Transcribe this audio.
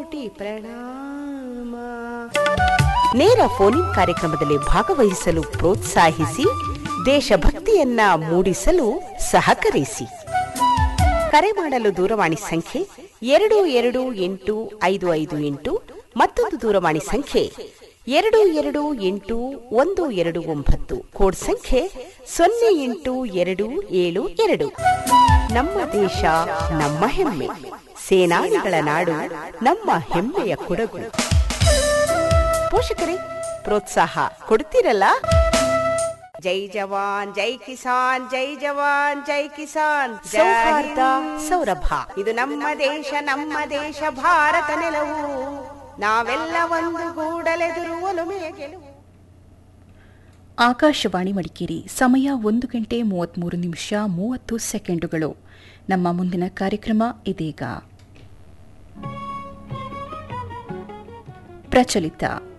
ಕೋಟಿ ಪ್ರಣಾಮ ನೇರ ಫೋನಿನ್ ಕಾರ್ಯಕ್ರಮದಲ್ಲಿ ಭಾಗವಹಿಸಲು ಪ್ರೋತ್ಸಾಹಿಸಿ ದೇಶಭಕ್ತಿಯನ್ನ ಮೂಡಿಸಲು ಸಹಕರಿಸಿ ಕರೆ ಮಾಡಲು ದೂರವಾಣಿ ಸಂಖ್ಯೆ ಎರಡು ಎರಡು ಎಂಟು ಐದು ಐದು ಎಂಟು ಮತ್ತೊಂದು ದೂರವಾಣಿ ಸಂಖ್ಯೆ ಎರಡು ಎರಡು ಎಂಟು ಒಂದು ಎರಡು ಒಂಬತ್ತು ಕೋಡ್ ಸಂಖ್ಯೆ ಸೊನ್ನೆ ಎಂಟು ಎರಡು ಏಳು ಎರಡು ನಮ್ಮ ದೇಶ ನಮ್ಮ ಹೆಮ್ಮೆ ಸೇನಾನಿಗಳ ನಾಡು ನಮ್ಮ ಹೆಮ್ಮೆಯ ಕೊಡಗು ಪೋಷಕರೇ ಪ್ರೋತ್ಸಾಹ ಕೊಡ್ತೀರಲ್ಲ ಜೈ ಜವಾನ್ ಜೈ ಕಿಸಾನ್ ಜೈ ಜವಾನ್ ಜೈ ಕಿಸಾನ್ ಸೌಹಾರ್ದ ಸೌರಭ ಇದು ನಮ್ಮ ದೇಶ ನಮ್ಮ ದೇಶ ಭಾರತ ನೆಲವು ನಾವೆಲ್ಲ ಒಂದು ಗೂಡಲೆದುರು ಒಲುಮೆಯ ಗೆಲುವು ಆಕಾಶವಾಣಿ ಮಡಿಕೇರಿ ಸಮಯ ಒಂದು ಗಂಟೆ ಮೂವತ್ತ್ಮೂರು ನಿಮಿಷ ಮೂವತ್ತು ಸೆಕೆಂಡುಗಳು ನಮ್ಮ ಮುಂದಿನ ಕಾರ್ಯಕ್ರಮ ಇದೀಗ ಪ್ರಚಲಿತ